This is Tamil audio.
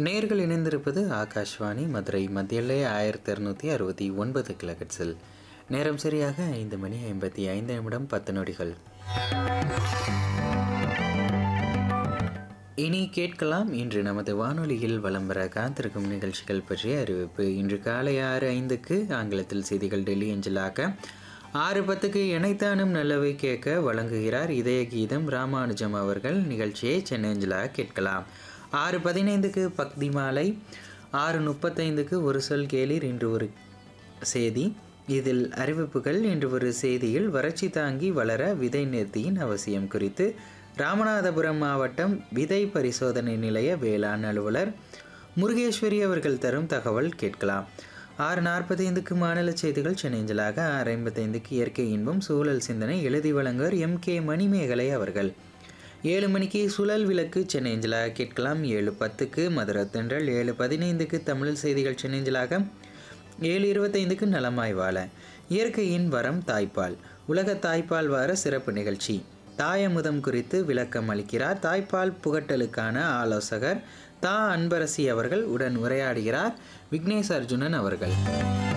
நேர்கள் இணைந்திருப்பது ஆகாஷ்வாணி மதுரை மத்தியிலே ஆயிரத்தி இரநூத்தி அறுபத்தி ஒன்பது கிலகட்ஸில் நேரம் சரியாக ஐந்து மணி ஐம்பத்தி ஐந்து நிமிடம் பத்து நொடிகள் இனி கேட்கலாம் இன்று நமது வானொலியில் வலம் வர காத்திருக்கும் நிகழ்ச்சிகள் பற்றிய அறிவிப்பு இன்று காலை ஆறு ஐந்துக்கு ஆங்கிலத்தில் செய்திகள் டெல்லி அஞ்சலாக ஆறு பத்துக்கு இணைத்தானும் நல்லவை கேட்க வழங்குகிறார் இதய கீதம் ராமானுஜம் அவர்கள் நிகழ்ச்சியை சென்னை அஞ்சலாக கேட்கலாம் ஆறு பதினைந்துக்கு பக்தி மாலை ஆறு முப்பத்தைந்துக்கு ஒரு சொல் கேளீர் இன்று ஒரு செய்தி இதில் அறிவிப்புகள் இன்று ஒரு செய்தியில் வறட்சி தாங்கி வளர விதை நேர்த்தியின் அவசியம் குறித்து ராமநாதபுரம் மாவட்டம் விதை பரிசோதனை நிலைய வேளாண் அலுவலர் முருகேஸ்வரி அவர்கள் தரும் தகவல் கேட்கலாம் ஆறு நாற்பத்தைந்துக்கு மாநில செய்திகள் சென்னைஞ்சலாக ஆறு ஐம்பத்தைந்துக்கு இயற்கை இன்பம் சூழல் சிந்தனை எழுதி வழங்குவர் எம் கே மணிமேகலை அவர்கள் ஏழு மணிக்கு சுழல் விளக்கு சென்னைஞ்சலாக கேட்கலாம் ஏழு பத்துக்கு மதுரை தென்றல் ஏழு பதினைந்துக்கு தமிழ் செய்திகள் சென்னைஞ்சலாக ஏழு இருபத்தைந்துக்கு நலமாய் வாழ இயற்கையின் வரம் தாய்ப்பால் உலக தாய்ப்பால் வார சிறப்பு நிகழ்ச்சி தாயமுதம் குறித்து விளக்கம் அளிக்கிறார் தாய்ப்பால் புகட்டலுக்கான ஆலோசகர் தா அன்பரசி அவர்கள் உடன் உரையாடுகிறார் விக்னேஷ் அர்ஜுனன் அவர்கள்